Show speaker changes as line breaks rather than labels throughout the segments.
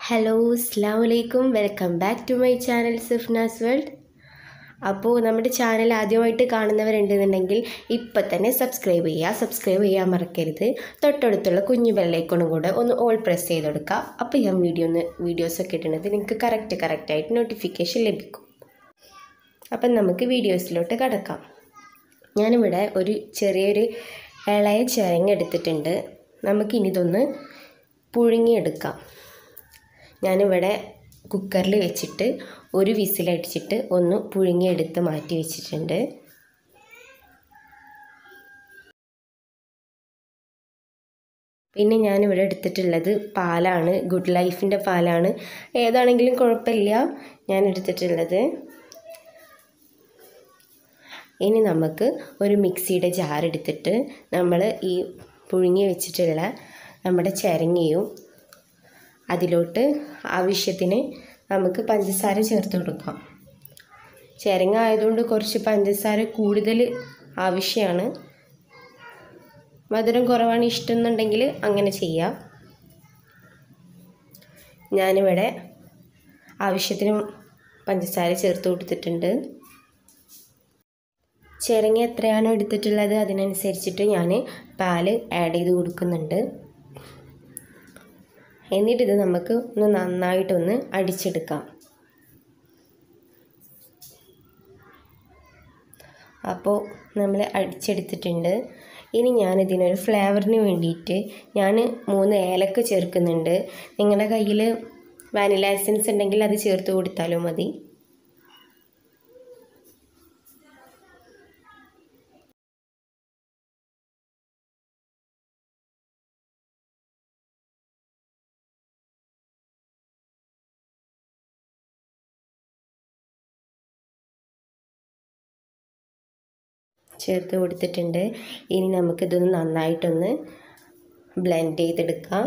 hello അസ്സാം വലൈക്കും welcome back to my channel Sifnas world അപ്പോൾ നമ്മുടെ ചാനൽ ആദ്യമായിട്ട് കാണുന്നവരുണ്ടെന്നുണ്ടെങ്കിൽ ഇപ്പം തന്നെ സബ്സ്ക്രൈബ് ചെയ്യുക സബ്സ്ക്രൈബ് ചെയ്യാൻ മറക്കരുത് തൊട്ടടുത്തുള്ള കുഞ്ഞു ബെല്ലൈക്കണും കൂടെ ഒന്ന് ഓൾ പ്രസ് ചെയ്ത് കൊടുക്കുക അപ്പോൾ ഞാൻ വീഡിയോ ഒന്ന് വീഡിയോസൊക്കെ ഇടുന്നത് നിങ്ങൾക്ക് കറക്റ്റ് കറക്റ്റായിട്ട് നോട്ടിഫിക്കേഷൻ ലഭിക്കും അപ്പം നമുക്ക് വീഡിയോസിലോട്ട് കടക്കാം ഞാനിവിടെ ഒരു ചെറിയൊരു ഇളയ ചിരങ്ങ എടുത്തിട്ടുണ്ട് നമുക്കിനിതൊന്ന് പുഴുങ്ങിയെടുക്കാം ഞാനിവിടെ കുക്കറിൽ വെച്ചിട്ട് ഒരു വിസിലടിച്ചിട്ട് ഒന്ന് പുഴുങ്ങിയെടുത്ത് മാറ്റി വെച്ചിട്ടുണ്ട് പിന്നെ ഞാനിവിടെ എടുത്തിട്ടുള്ളത് പാലാണ് ഗുഡ് ലൈഫിൻ്റെ പാലാണ് ഏതാണെങ്കിലും കുഴപ്പമില്ല ഞാൻ എടുത്തിട്ടുള്ളത് ഇനി നമുക്ക് ഒരു മിക്സിയുടെ ജാർ എടുത്തിട്ട് നമ്മൾ ഈ പുഴുങ്ങി വെച്ചിട്ടുള്ള നമ്മുടെ ചിരങ്ങയും അതിലോട്ട് ആവശ്യത്തിന് നമുക്ക് പഞ്ചസാര ചേർത്ത് കൊടുക്കാം ചിരങ്ങ ആയതുകൊണ്ട് കുറച്ച് പഞ്ചസാര കൂടുതൽ ആവശ്യമാണ് മധുരം കുറവാണ് ഇഷ്ടമെന്നുണ്ടെങ്കിൽ അങ്ങനെ ചെയ്യാം ഞാനിവിടെ ആവശ്യത്തിന് പഞ്ചസാര ചേർത്ത് കൊടുത്തിട്ടുണ്ട് ചിരങ്ങ എത്രയാണോ എടുത്തിട്ടുള്ളത് അതിനനുസരിച്ചിട്ട് ഞാൻ പാല് ആഡ് ചെയ്ത് കൊടുക്കുന്നുണ്ട് എന്നിട്ടിത് നമുക്ക് ഒന്ന് നന്നായിട്ടൊന്ന് അടിച്ചെടുക്കാം അപ്പോൾ നമ്മൾ അടിച്ചെടുത്തിട്ടുണ്ട് ഇനി ഞാനിതിനൊരു ഫ്ലേവറിന് വേണ്ടിയിട്ട് ഞാൻ മൂന്ന് ഏലക്ക ചേർക്കുന്നുണ്ട് നിങ്ങളുടെ കയ്യിൽ വാനില എസൻസ് ഉണ്ടെങ്കിൽ അത് ചേർത്ത് കൊടുത്താലും മതി ചേർത്ത് കൊടുത്തിട്ടുണ്ട് ഇനി നമുക്കിതൊന്ന് നന്നായിട്ടൊന്ന് ബ്ലെൻഡ് ചെയ്തെടുക്കാം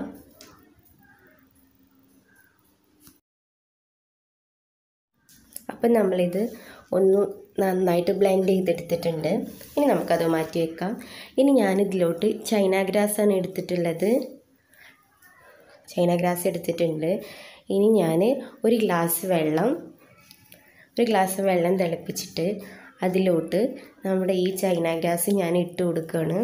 അപ്പം നമ്മളിത് ഒന്ന് നന്നായിട്ട് ബ്ലെൻഡ് ചെയ്തെടുത്തിട്ടുണ്ട് ഇനി നമുക്കത് മാറ്റി വെക്കാം ഇനി ഞാനിതിലോട്ട് ചൈന ഗ്രാസാണ് എടുത്തിട്ടുള്ളത് ചൈന ഗ്രാസ് എടുത്തിട്ടുണ്ട് ഇനി ഞാൻ ഒരു ഗ്ലാസ് വെള്ളം ഒരു ഗ്ലാസ് വെള്ളം തിളപ്പിച്ചിട്ട് അതിലോട്ട് നമ്മുടെ ഈ ചൈന ഗ്രാസ് ഞാൻ ഇട്ട് കൊടുക്കുകയാണ്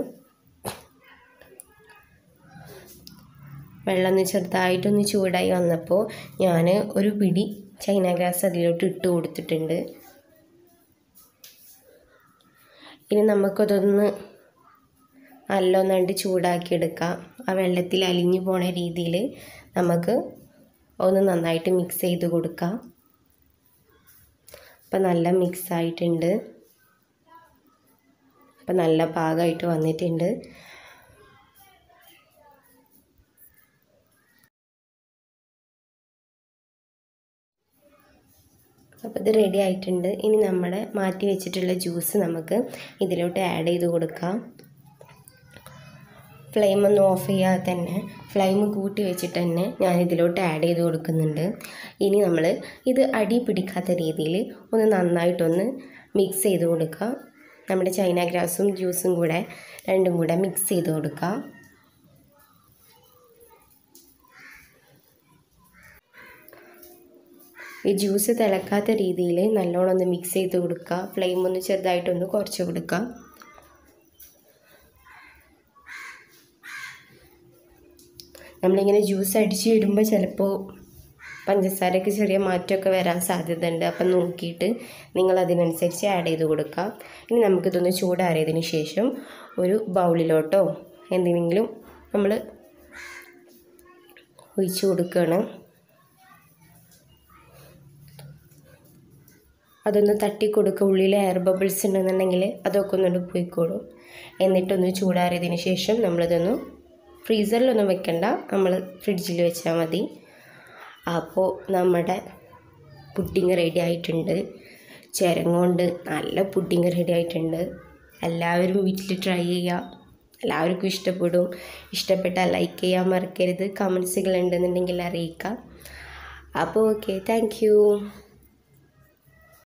വെള്ളം ഒന്ന് ചെറുതായിട്ടൊന്ന് ചൂടായി വന്നപ്പോൾ ഞാൻ ഒരു പിടി ചൈന ഗ്രാസ് അതിലോട്ട് ഇട്ട് കൊടുത്തിട്ടുണ്ട് ഇനി നമുക്കതൊന്ന് നല്ലൊന്നാണ്ട് ചൂടാക്കിയെടുക്കാം ആ വെള്ളത്തിൽ അലിഞ്ഞു പോണ രീതിയിൽ നമുക്ക് ഒന്ന് നന്നായിട്ട് മിക്സ് ചെയ്ത് കൊടുക്കാം അപ്പം നല്ല മിക്സ് ആയിട്ടുണ്ട് അപ്പം നല്ല പാകമായിട്ട് വന്നിട്ടുണ്ട് അപ്പോൾ ഇത് റെഡി ആയിട്ടുണ്ട് ഇനി നമ്മുടെ മാറ്റി വെച്ചിട്ടുള്ള ജ്യൂസ് നമുക്ക് ഇതിലോട്ട് ആഡ് ചെയ്ത് കൊടുക്കാം ഫ്ലെയിം ഒന്ന് ഓഫ് ചെയ്യാതെ തന്നെ ഫ്ലെയിം കൂട്ടി വെച്ചിട്ട് തന്നെ ഞാൻ ഇതിലോട്ട് ആഡ് ചെയ്ത് കൊടുക്കുന്നുണ്ട് ഇനി നമ്മൾ ഇത് അടി പിടിക്കാത്ത രീതിയിൽ ഒന്ന് നന്നായിട്ടൊന്ന് മിക്സ് ചെയ്ത് കൊടുക്കുക നമ്മുടെ ചൈന ഗ്രാസും ജ്യൂസും കൂടെ രണ്ടും കൂടെ മിക്സ് ചെയ്ത് കൊടുക്കുക ഈ ജ്യൂസ് തിളക്കാത്ത രീതിയിൽ നല്ലോണം ഒന്ന് മിക്സ് ചെയ്ത് കൊടുക്കുക ഫ്ലെയിം ഒന്ന് ചെറുതായിട്ടൊന്ന് കുറച്ച് കൊടുക്കുക നമ്മളിങ്ങനെ ജ്യൂസ് അടിച്ച് ഇടുമ്പോൾ ചിലപ്പോൾ പഞ്ചസാരയ്ക്ക് ചെറിയ മാറ്റമൊക്കെ വരാൻ സാധ്യതയുണ്ട് അപ്പം നോക്കിയിട്ട് നിങ്ങൾ അതിനനുസരിച്ച് ആഡ് ചെയ്ത് കൊടുക്കുക ഇനി നമുക്കിതൊന്ന് ചൂടാറിയതിന് ശേഷം ഒരു ബൗളിലോട്ടോ എന്തെങ്കിലും നമ്മൾ ഒഴിച്ചു കൊടുക്കുകയാണ് അതൊന്ന് തട്ടി കൊടുക്കുക ഉള്ളിൽ എയർ ബബിൾസ് ഉണ്ടെന്നുണ്ടെങ്കിൽ അതൊക്കെ ഒന്നുകൊണ്ട് പോയിക്കോളും എന്നിട്ടൊന്ന് ചൂടാറിയതിന് ശേഷം നമ്മളിതൊന്ന് ഫ്രീസറിലൊന്നും വെക്കണ്ട നമ്മൾ ഫ്രിഡ്ജിൽ വെച്ചാൽ മതി അപ്പോൾ നമ്മുടെ പുഡിങ് റെഡി ആയിട്ടുണ്ട് ചിരങ്ങോണ്ട് നല്ല പുഡിങ് റെഡി ആയിട്ടുണ്ട് എല്ലാവരും വീട്ടിൽ ട്രൈ ചെയ്യുക എല്ലാവർക്കും ഇഷ്ടപ്പെടും ഇഷ്ടപ്പെട്ടാൽ ലൈക്ക് ചെയ്യാൻ മറക്കരുത് കമൻസുകൾ ഉണ്ടെന്നുണ്ടെങ്കിൽ അറിയിക്കുക അപ്പോൾ ഓക്കെ താങ്ക്